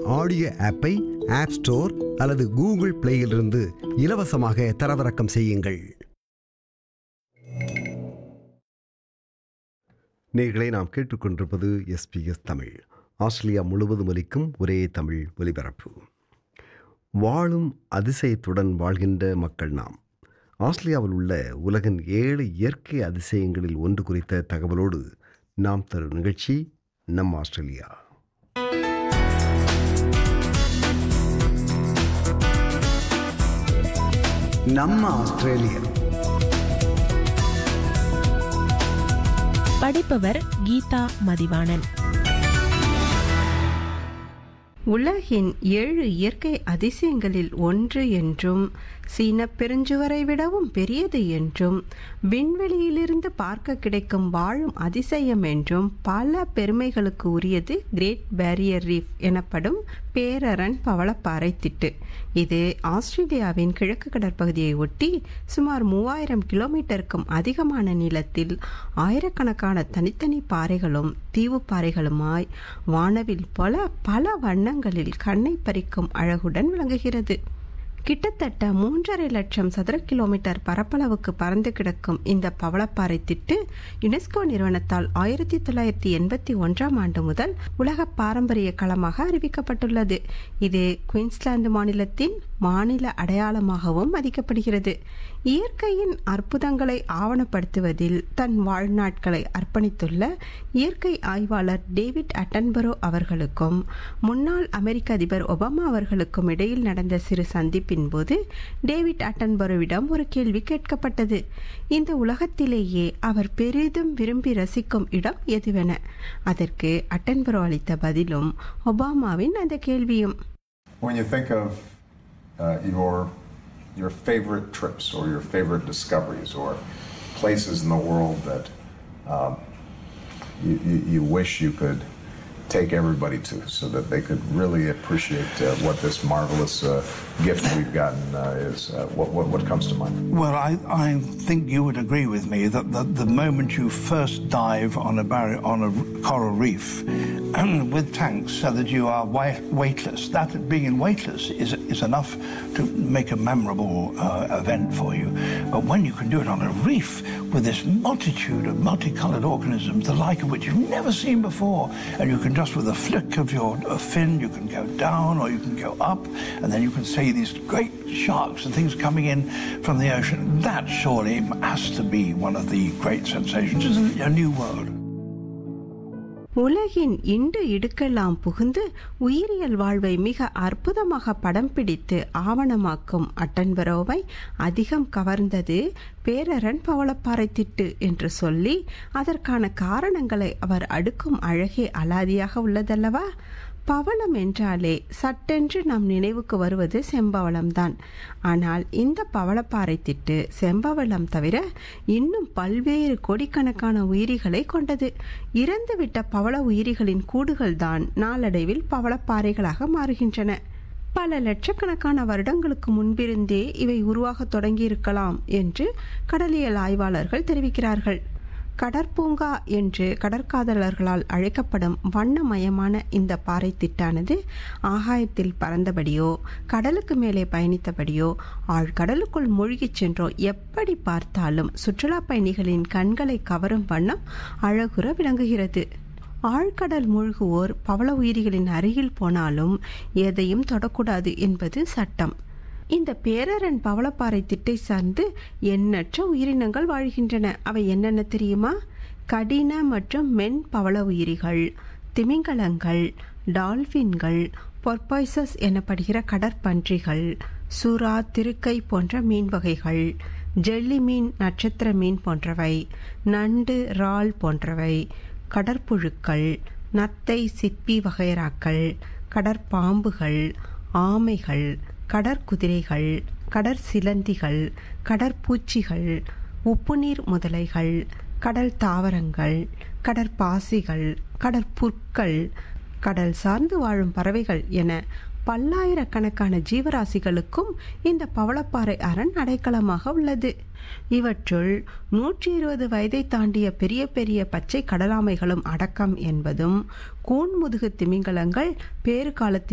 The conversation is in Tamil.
ஆடியோ ஆப்பை ஆப் ஸ்டோர் அல்லது கூகுள் பிளேயிலிருந்து இலவசமாக தரவிறக்கம் செய்யுங்கள் நேர்களை நாம் கேட்டுக்கொண்டிருப்பது எஸ்பிஎஸ் தமிழ் ஆஸ்திரேலியா முழுவதும் ஒலிக்கும் ஒரே தமிழ் ஒலிபரப்பு வாழும் அதிசயத்துடன் வாழ்கின்ற மக்கள் நாம் ஆஸ்திரேலியாவில் உள்ள உலகின் ஏழு இயற்கை அதிசயங்களில் ஒன்று குறித்த தகவலோடு நாம் தரும் நிகழ்ச்சி நம் ஆஸ்திரேலியா நம்ம ஆஸ்திரேலியா படிப்பவர் கீதா மதிவாணன் உலகின் ஏழு இயற்கை அதிசயங்களில் ஒன்று என்றும் சீன பெருஞ்சுவரை விடவும் பெரியது என்றும் விண்வெளியிலிருந்து பார்க்க கிடைக்கும் வாழும் அதிசயம் என்றும் பல பெருமைகளுக்கு உரியது கிரேட் பேரியர் ரீஃப் எனப்படும் பேரரண் பவளப்பாறை திட்டு இது ஆஸ்திரேலியாவின் கிழக்கு கடற்பகுதியை ஒட்டி சுமார் மூவாயிரம் கிலோமீட்டருக்கும் அதிகமான நீளத்தில் ஆயிரக்கணக்கான தனித்தனி பாறைகளும் தீவு பாறைகளுமாய் வானவில் போல பல வண்ணங்களில் கண்ணை பறிக்கும் அழகுடன் விளங்குகிறது கிட்டத்தட்ட மூன்றரை லட்சம் சதுர கிலோமீட்டர் பரப்பளவுக்கு பறந்து கிடக்கும் இந்த பவளப்பாறை திட்டு யுனெஸ்கோ நிறுவனத்தால் ஆயிரத்தி தொள்ளாயிரத்தி எண்பத்தி ஒன்றாம் ஆண்டு முதல் உலக பாரம்பரிய களமாக அறிவிக்கப்பட்டுள்ளது இது குயின்ஸ்லாந்து மாநிலத்தின் மாநில அடையாளமாகவும் மதிக்கப்படுகிறது இயற்கையின் அற்புதங்களை ஆவணப்படுத்துவதில் தன் வாழ்நாட்களை அர்ப்பணித்துள்ள இயற்கை ஆய்வாளர் டேவிட் அட்டன்பரோ அவர்களுக்கும் முன்னாள் அமெரிக்க அதிபர் ஒபாமா அவர்களுக்கும் இடையில் நடந்த சிறு சந்திப்பின் போது டேவிட் அட்டன்பரோவிடம் ஒரு கேள்வி கேட்கப்பட்டது இந்த உலகத்திலேயே அவர் பெரிதும் விரும்பி ரசிக்கும் இடம் எதுவென அதற்கு அட்டன்பரோ அளித்த பதிலும் ஒபாமாவின் அந்த கேள்வியும் When you think of uh, your your favorite trips or your favorite discoveries or places in the world that um, you, you, you wish you could take everybody to so that they could really appreciate uh, what this marvelous uh, gift we've gotten uh, is, uh, what, what, what comes to mind? Well, I, I think you would agree with me that the, the moment you first dive on a barrier, on a coral reef with tanks so that you are wei- weightless, that being weightless is, is enough to make a memorable uh, event for you. But when you can do it on a reef with this multitude of multicolored organisms, the like of which you've never seen before, and you can just with a flick of your uh, fin, you can go down or you can go up, and then you can see these great sharks and things coming in from the ocean. That surely has to be one of the great sensations. It's a new world. உலகின் இண்டு இடுக்கெல்லாம் புகுந்து உயிரியல் வாழ்வை மிக அற்புதமாக படம் பிடித்து ஆவணமாக்கும் அட்டன்பரோவை அதிகம் கவர்ந்தது பேரரண் பவளப்பாறை திட்டு என்று சொல்லி அதற்கான காரணங்களை அவர் அடுக்கும் அழகே அலாதியாக உள்ளதல்லவா பவளம் என்றாலே சட்டென்று நம் நினைவுக்கு வருவது செம்பவளம்தான் ஆனால் இந்த பவளப்பாறை திட்டு செம்பவளம் தவிர இன்னும் பல்வேறு கோடிக்கணக்கான உயிரிகளை கொண்டது இறந்துவிட்ட பவள உயிரிகளின் கூடுகள் தான் நாளடைவில் பவளப்பாறைகளாக மாறுகின்றன பல லட்சக்கணக்கான வருடங்களுக்கு முன்பிருந்தே இவை உருவாக தொடங்கியிருக்கலாம் என்று கடலியல் ஆய்வாளர்கள் தெரிவிக்கிறார்கள் கடற்பூங்கா என்று கடற்காதலர்களால் அழைக்கப்படும் வண்ணமயமான இந்த பாறை திட்டானது ஆகாயத்தில் பறந்தபடியோ கடலுக்கு மேலே பயணித்தபடியோ ஆழ்கடலுக்குள் மூழ்கிச் சென்றோ எப்படி பார்த்தாலும் சுற்றுலா பயணிகளின் கண்களை கவரும் வண்ணம் அழகுற விளங்குகிறது ஆழ்கடல் மூழ்குவோர் பவள உயிரிகளின் அருகில் போனாலும் எதையும் தொடக்கூடாது என்பது சட்டம் இந்த பேரரண் பவளப்பாறை திட்டை சார்ந்து எண்ணற்ற உயிரினங்கள் வாழ்கின்றன அவை என்னென்ன தெரியுமா கடின மற்றும் மென் பவள உயிரிகள் திமிங்கலங்கள் டால்பின்கள் பொர்பாய்சஸ் எனப்படுகிற கடற்பன்றிகள் சுறா திருக்கை போன்ற மீன் வகைகள் ஜெல்லி மீன் நட்சத்திர மீன் போன்றவை நண்டு இறால் போன்றவை கடற்புழுக்கள் நத்தை சிப்பி வகைராக்கள் கடற்பாம்புகள் ஆமைகள் கடற்குதிரைகள் கடற்சிலந்திகள் கடற்பூச்சிகள் உப்புநீர் முதலைகள் கடல் தாவரங்கள் கடற்பாசிகள் கடற்புற்கள் கடல் சார்ந்து வாழும் பறவைகள் என பல்லாயிரக்கணக்கான ஜீவராசிகளுக்கும் இந்த பவளப்பாறை அரண் அடைக்கலமாக உள்ளது இவற்றுள் நூற்றி இருபது வயதை தாண்டிய பெரிய பெரிய பச்சை கடலாமைகளும் அடக்கம் என்பதும் கூன்முதுகு திமிங்கலங்கள் பேறு காலத்தில்